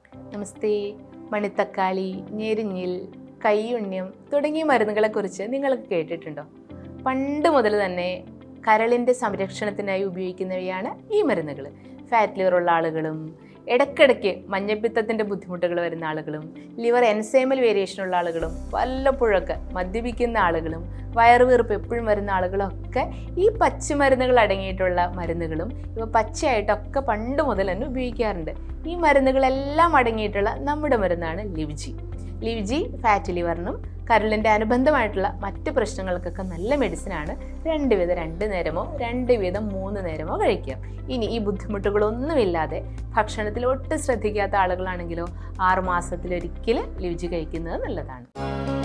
നമസ്തേ മണിത്തക്കാളി ഞെരിഞ്ഞിൽ കയ്യുണ്യം തുടങ്ങിയ മരുന്നുകളെക്കുറിച്ച് നിങ്ങൾക്ക് കേട്ടിട്ടുണ്ടോ പണ്ട് മുതൽ തന്നെ കരളിൻ്റെ സംരക്ഷണത്തിനായി ഉപയോഗിക്കുന്നവയാണ് ഈ മരുന്നുകൾ ഫാറ്റ് ലിവർ ഉള്ള ആളുകളും ഇടയ്ക്കിടയ്ക്ക് മഞ്ഞപ്പിത്തത്തിൻ്റെ ബുദ്ധിമുട്ടുകൾ വരുന്ന ആളുകളും ലിവർ എൻസൈമൽ വേരിയേഷൻ ഉള്ള ആളുകളും വല്ലപ്പോഴൊക്കെ മദ്യപിക്കുന്ന ആളുകളും വയറുവീർപ്പ് എപ്പോഴും വരുന്ന ആളുകളൊക്കെ ഈ പച്ചമരുന്നുകൾ അടങ്ങിയിട്ടുള്ള മരുന്നുകളും ഇവ പച്ചയായിട്ടൊക്കെ പണ്ട് മുതൽ തന്നെ ഉപയോഗിക്കാറുണ്ട് ഈ മരുന്നുകളെല്ലാം അടങ്ങിയിട്ടുള്ള നമ്മുടെ മരുന്നാണ് ലിവ്ജി ലിവ്ജി ഫാറ്റ് ലിവറിനും കരളിൻ്റെ അനുബന്ധമായിട്ടുള്ള മറ്റ് പ്രശ്നങ്ങൾക്കൊക്കെ നല്ല മെഡിസിനാണ് രണ്ട് വീതം രണ്ട് നേരമോ രണ്ട് വീതം മൂന്ന് നേരമോ കഴിക്കാം ഇനി ഈ ബുദ്ധിമുട്ടുകളൊന്നുമില്ലാതെ ഭക്ഷണത്തിൽ ഒട്ടും ശ്രദ്ധിക്കാത്ത ആളുകളാണെങ്കിലോ ആറ് മാസത്തിലൊരിക്കൽ ലിവ്ജി കഴിക്കുന്നത് നല്ലതാണ്